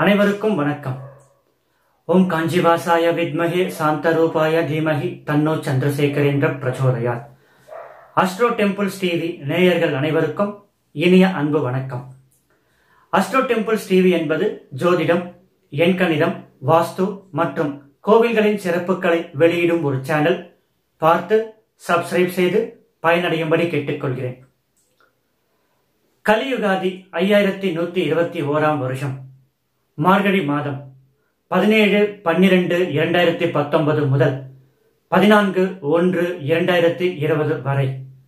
அனைவருக்கும் வணக்கம் ஓம் காஞ்சிவாசாய வித்மகே சாந்தரூபாய தீமகி தன்னோ சந்திரசேகரேந்திர பிரச்சோதயாத் அஸ்ட்ரோ டெம்பிள்ஸ் டிவி நேயர்கள் அனைவருக்கும் இனிய அன்பு வணக்கம் அஸ்ட்ரோ டெம்பிள்ஸ் டிவி என்பது ஜோதிடம் எண்கணிதம் வாஸ்து மற்றும் கோவில்களின் சிறப்புகளை வெளியிடும் ஒரு சேனல் பார்த்து சப்ஸ்கிரைப் செய்து பயனடையும்படி கேட்டுக்கொள்கிறேன் கலியுகாதி ஐயாயிரத்தி நூத்தி இருபத்தி ஓராம் வருஷம் மார்கழி மாதம் பதினேழு பன்னிரண்டு இரண்டாயிரத்தி பத்தொன்பது முதல் பதினான்கு ஒன்று இரண்டாயிரத்தி இருபது வரை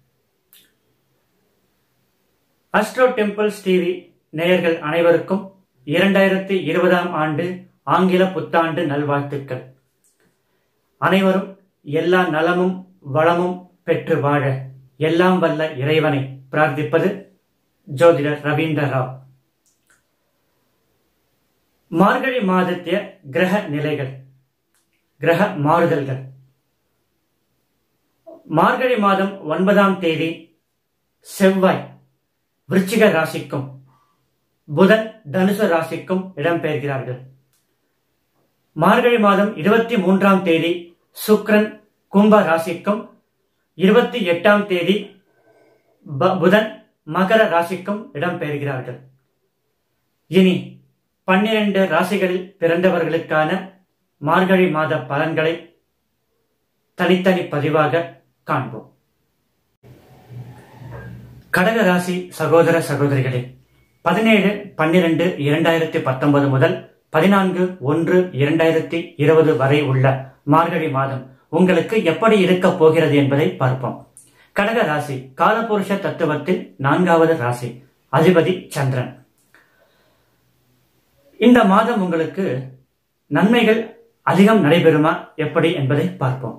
அஸ்ட்ரோ டெம்பிள்ஸ் டிவி நேயர்கள் அனைவருக்கும் இரண்டாயிரத்தி இருபதாம் ஆண்டு ஆங்கில புத்தாண்டு நல்வாழ்த்துக்கள் அனைவரும் எல்லா நலமும் வளமும் பெற்று வாழ எல்லாம் வல்ல இறைவனை பிரார்த்திப்பது ஜோதிடர் ரவீந்திர ராவ் மார்கழி மாதத்திய கிரக நிலைகள் கிரக மாறுதல்கள் மார்கழி மாதம் ஒன்பதாம் தேதி செவ்வாய் விருச்சிக ராசிக்கும் புதன் தனுசு ராசிக்கும் இடம்பெயர்கிறார்கள் மார்கழி மாதம் இருபத்தி மூன்றாம் தேதி சுக்ரன் கும்ப ராசிக்கும் இருபத்தி எட்டாம் தேதி ப- புதன் மகர ராசிக்கும் இடம்பெயர்கிறார்கள் இனி பன்னிரண்டு ராசிகளில் பிறந்தவர்களுக்கான மார்கழி மாத பலன்களை தனித்தனி பதிவாக காண்போம் கடக ராசி சகோதர சகோதரிகளே பதினேழு பன்னிரண்டு இரண்டாயிரத்தி பத்தொன்பது முதல் பதினான்கு ஒன்று இரண்டாயிரத்தி இருபது வரை உள்ள மார்கழி மாதம் உங்களுக்கு எப்படி இருக்கப் போகிறது என்பதை பார்ப்போம் கடக ராசி காலபுருஷ தத்துவத்தில் நான்காவது ராசி அதிபதி சந்திரன் இந்த மாதம் உங்களுக்கு நன்மைகள் அதிகம் நடைபெறுமா எப்படி என்பதை பார்ப்போம்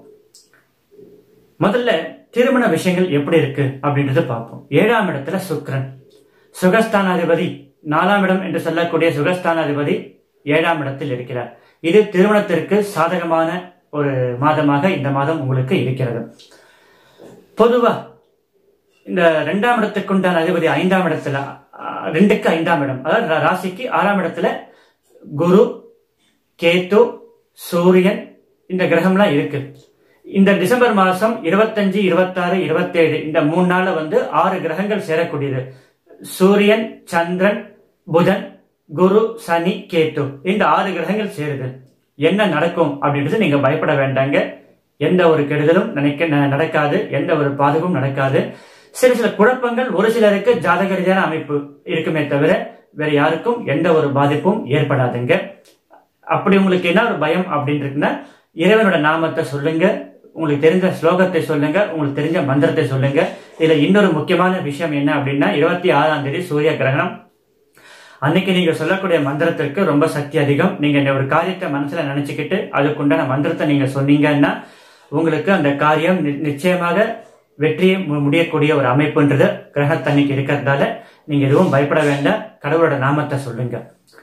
முதல்ல திருமண விஷயங்கள் எப்படி இருக்கு அப்படின்றத பார்ப்போம் ஏழாம் இடத்துல சுக்கிரன் சுகஸ்தானாதிபதி நாலாம் இடம் என்று சொல்லக்கூடிய சுகஸ்தானாதிபதி ஏழாம் இடத்தில் இருக்கிறார் இது திருமணத்திற்கு சாதகமான ஒரு மாதமாக இந்த மாதம் உங்களுக்கு இருக்கிறது பொதுவா இந்த ரெண்டாம் இடத்துக்கு உண்டான அதிபதி ஐந்தாம் இடத்துல அஹ், ரெண்டுக்கு ஐந்தாம் இடம் அதாவது ரா- ராசிக்கு ஆறாம் இடத்துல குரு கேத்து சூரியன் இந்த கிரகம்லாம் இருக்கு இந்த டிசம்பர் மாசம் இருபத்தஞ்சு இருபத்தாறு இருபத்தேழு இந்த மூணு நாள்ல வந்து ஆறு கிரகங்கள் சேரக்கூடியது சூரியன் சந்திரன் புதன் குரு சனி கேத்து இந்த ஆறு கிரகங்கள் சேருது என்ன நடக்கும் அப்படின்றது நீங்க பயப்பட வேண்டாங்க எந்த ஒரு கெடுதலும் நினைக்க ந- நடக்காது எந்த ஒரு பாதகமும் நடக்காது சில சில குழப்பங்கள் ஒரு சிலருக்கு ஜாதக ரீதியான அமைப்பு இருக்குமே தவிர வேற யாருக்கும் எந்த ஒரு பாதிப்பும் ஏற்படாதுங்க அப்படி உங்களுக்கு என்ன ஒரு பயம் அப்படின்னு இருக்குன்னா இறைவனோட நாமத்தை சொல்லுங்க உங்களுக்கு தெரிஞ்ச ஸ்லோகத்தை சொல்லுங்க உங்களுக்கு தெரிஞ்ச மந்திரத்தை சொல்லுங்க இதுல இன்னொரு முக்கியமான விஷயம் என்ன அப்படின்னா இருபத்தி ஆறாம் தேதி சூரிய கிரகணம் அன்னைக்கு நீங்க சொல்லக்கூடிய மந்திரத்திற்கு ரொம்ப சக்தி அதிகம் நீங்க இந்த ஒரு காரியத்தை மனசுல நினைச்சுக்கிட்டு அதுக்குண்டான மந்திரத்தை நீங்க சொன்னீங்கன்னா உங்களுக்கு அந்த காரியம் நி- நிச்சயமாக வெற்றியை மு- முடியக்கூடிய ஒரு அமைப்புன்றது கிரகத்தன்னைக்கு இருக்கிறதால நீங்க எதுவும் பயப்பட வேண்டாம் கடவுளோட நாமத்தை சொல்லுங்க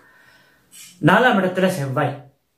நாலாம் இடத்துல செவ்வாய்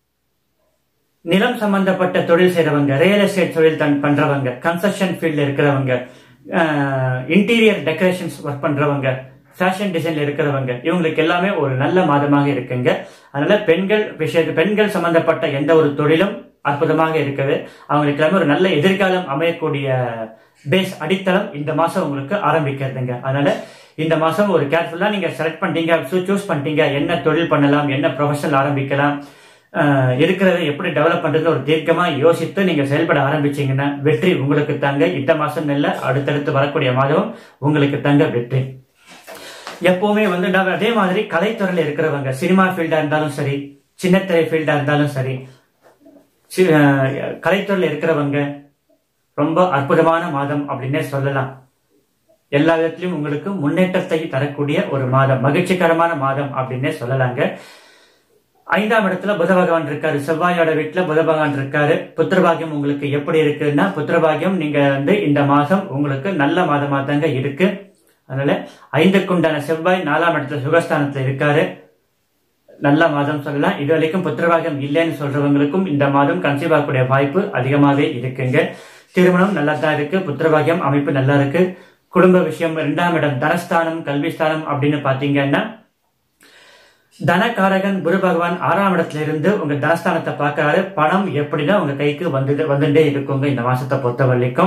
நிலம் சம்பந்தப்பட்ட தொழில் செய்றவங்க ரியல் எஸ்டேட் தொழில் தன் பண்றவங்க கன்ஸ்ட்ரக்ஷன் ஃபீல்ட்ல இருக்கிறவங்க இன்டீரியர் டெக்கரேஷன்ஸ் ஒர்க் பண்றவங்க ஃபேஷன் டிசைன்ல இருக்கிறவங்க இவங்களுக்கு எல்லாமே ஒரு நல்ல மாதமாக இருக்குங்க அதனால பெண்கள் விஷயத்து பெண்கள் சம்பந்தப்பட்ட எந்த ஒரு தொழிலும் அற்புதமாக இருக்குது அவங்களுக்கு எல்லாமே ஒரு நல்ல எதிர்காலம் அமையக்கூடிய பேஸ் அடித்தளம் இந்த மாசம் உங்களுக்கு ஆரம்பிக்கிறதுங்க அதனால இந்த மாசம் ஒரு கேர்ஃபுல்லா நீங்க செலக்ட் பண்ணிட்டீங்க சூஸ் பண்ணிட்டீங்க என்ன தொழில் பண்ணலாம் என்ன ப்ரொஃபஷனல் ஆரம்பிக்கலாம் ஆஹ் இருக்கிறத எப்படி டெவலப் பண்றது ஒரு தீர்க்கமா யோசித்து நீங்க செயல்பட ஆரம்பிச்சீங்கன்னா வெற்றி உங்களுக்கு தாங்க இந்த மாசம் இல்ல அடுத்தடுத்து வரக்கூடிய மாதம் உங்களுக்கு தாங்க வெற்றி எப்பவுமே வந்து நான் அதே மாதிரி கலைத்துறையில இருக்கிறவங்க சினிமா ஃபீல்டா இருந்தாலும் சரி சின்னத்திரை ஃபீல்டா இருந்தாலும் சரி சி- ஆஹ் கலைத்துறையில இருக்கிறவங்க ரொம்ப அற்புதமான மாதம் அப்படின்னே சொல்லலாம் எல்லா விதத்திலும் உங்களுக்கு முன்னேற்றத்தை தரக்கூடிய ஒரு மாதம் மகிழ்ச்சிகரமான மாதம் அப்படின்னே சொல்லலாங்க ஐந்தாம் இடத்துல புத பகவான் இருக்காரு செவ்வாயோட வீட்டுல புத பகவான் இருக்காரு புத்திரபாகியம் உங்களுக்கு எப்படி இருக்குன்னா புத்திரபாகியம் நீங்க வந்து இந்த மாதம் உங்களுக்கு நல்ல மாதமா தாங்க இருக்கு அதனால ஐந்துக்குண்டான செவ்வாய் நாலாம் இடத்துல சுகஸ்தானத்துல இருக்காரு நல்ல மாதம் சொல்லலாம் இது வரைக்கும் புத்திரபாகியம் இல்லைன்னு சொல்றவங்களுக்கும் இந்த மாதம் கன்சீவ் ஆகக்கூடிய வாய்ப்பு அதிகமாவே இருக்குங்க திருமணம் நல்லா தான் இருக்கு புத்திரபாகியம் அமைப்பு நல்லா இருக்கு குடும்ப விஷயம் இரண்டாம் இடம் தனஸ்தானம் கல்விஸ்தானம் அப்படின்னு பாத்தீங்கன்னா தனகாரகன் குரு பகவான் ஆறாம் இடத்துல இருந்து உங்க தனஸ்தானத்தை பார்க்கறாரு பணம் எப்படின்னா உங்க கைக்கு வந்து வந்துட்டே இருக்குங்க இந்த மாசத்தை பொறுத்த வரைக்கும்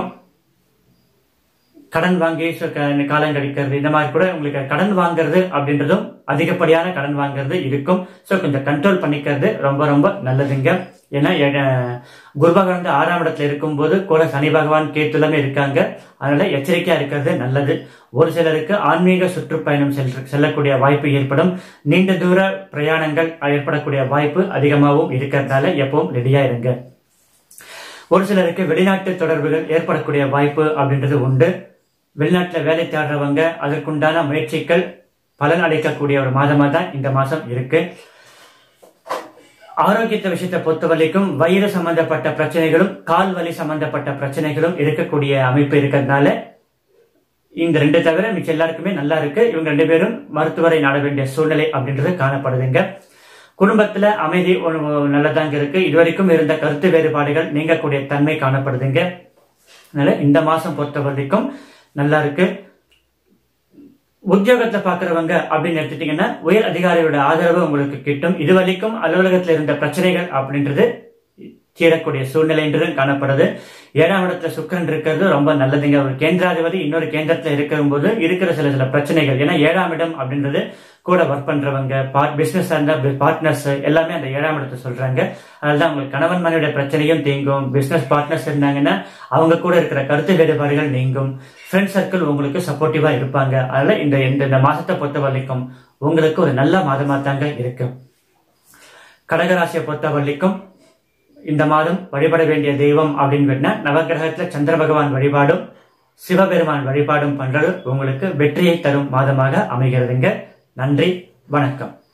கடன் வாங்கி சு- க- காலம் கழிக்கிறது இந்த மாதிரி கூட உங்களுக்கு கடன் வாங்குறது அப்படின்றதும் அதிகப்படியான கடன் வாங்குறது இருக்கும் ஸோ கொஞ்சம் கண்ட்ரோல் பண்ணிக்கிறது ரொம்ப ரொம்ப நல்லதுங்க ஏன்னா எ- குரு பகவான் வந்து ஆறாம் இடத்துல இருக்கும்போது கூட சனி பகவான் கேத்துலமே இருக்காங்க அதனால எச்சரிக்கையா இருக்கிறது நல்லது ஒரு சிலருக்கு ஆன்மீக சுற்றுப்பயணம் செல்ற செல்லக்கூடிய வாய்ப்பு ஏற்படும் நீண்ட தூர பிரயாணங்கள் ஏற்படக்கூடிய வாய்ப்பு அதிகமாகவும் இருக்கிறதுனால எப்பவும் ரெடியா இருங்க ஒரு சிலருக்கு வெளிநாட்டு தொடர்புகள் ஏற்படக்கூடிய வாய்ப்பு அப்படின்றது உண்டு வெளிநாட்டுல வேலை தேடுறவங்க அதற்குண்டான முயற்சிகள் பலன் அளிக்கக்கூடிய ஒரு மாதமா தான் இந்த மாசம் இருக்கு ஆரோக்கியத்தை விஷயத்தை பொறுத்த வரைக்கும் வயிறு சம்பந்தப்பட்ட பிரச்சனைகளும் கால் வலி சம்பந்தப்பட்ட பிரச்சனைகளும் இருக்கக்கூடிய அமைப்பு இருக்கிறதுனால இந்த ரெண்டு தவிர மிச்சம் எல்லாருக்குமே நல்லா இருக்கு இவங்க ரெண்டு பேரும் மருத்துவரை நாட வேண்டிய சூழ்நிலை அப்படின்றது காணப்படுதுங்க குடும்பத்துல அமைதி ஒரு நல்லதாங்க இருக்கு இதுவரைக்கும் இருந்த கருத்து வேறுபாடுகள் நீங்கக்கூடிய தன்மை காணப்படுதுங்க அதனால இந்த மாசம் பொறுத்த வரைக்கும் நல்லா இருக்கு உத்தியோகத்தை பாக்குறவங்க அப்படின்னு எடுத்துட்டீங்கன்னா உயர் அதிகாரியோட ஆதரவு உங்களுக்கு கிட்டும் இது வரைக்கும் அலுவலகத்தில் இருந்த பிரச்சனைகள் அப்படின்றது தீரக்கூடிய சூழ்நிலைன்றது காணப்படுது ஏழாம் இடத்துல சுக்கரன் இருக்கிறது ரொம்ப நல்லதுங்க ஒரு கேந்திராதிபதி இன்னொரு கேந்திரத்துல இருக்கும்போது இருக்கிற சில சில பிரச்சனைகள் ஏன்னா ஏழாம் இடம் அப்படின்றது கூட ஒர்க் பண்றவங்க பிசினஸ் இருந்தா பார்ட்னர்ஸ் எல்லாமே அந்த ஏழாம் இடத்தை சொல்றாங்க அதனாலதான் உங்களுக்கு கணவன் மனைவியோட பிரச்சனையும் தீங்கும் பிசினஸ் பார்ட்னர்ஸ் இருந்தாங்கன்னா அவங்க கூட இருக்கிற கருத்து வேறுபாடுகள் நீங்கும் ஃப்ரெண்ட் சர்க்கிள் உங்களுக்கு சப்போர்ட்டிவா இருப்பாங்க அதனால இந்த இந்த இந்த மாசத்தை பொறுத்த வரைக்கும் உங்களுக்கு ஒரு நல்ல மாதமா தாங்க இருக்கு கடகராசியை பொறுத்த வரைக்கும் இந்த மாதம் வழிபட வேண்டிய தெய்வம் அப்படின்னு கேட்டா நவகிரகத்துல சந்திர பகவான் வழிபாடும் சிவபெருமான் வழிபாடும் பண்றது உங்களுக்கு வெற்றியை தரும் மாதமாக அமைகிறதுங்க நன்றி வணக்கம்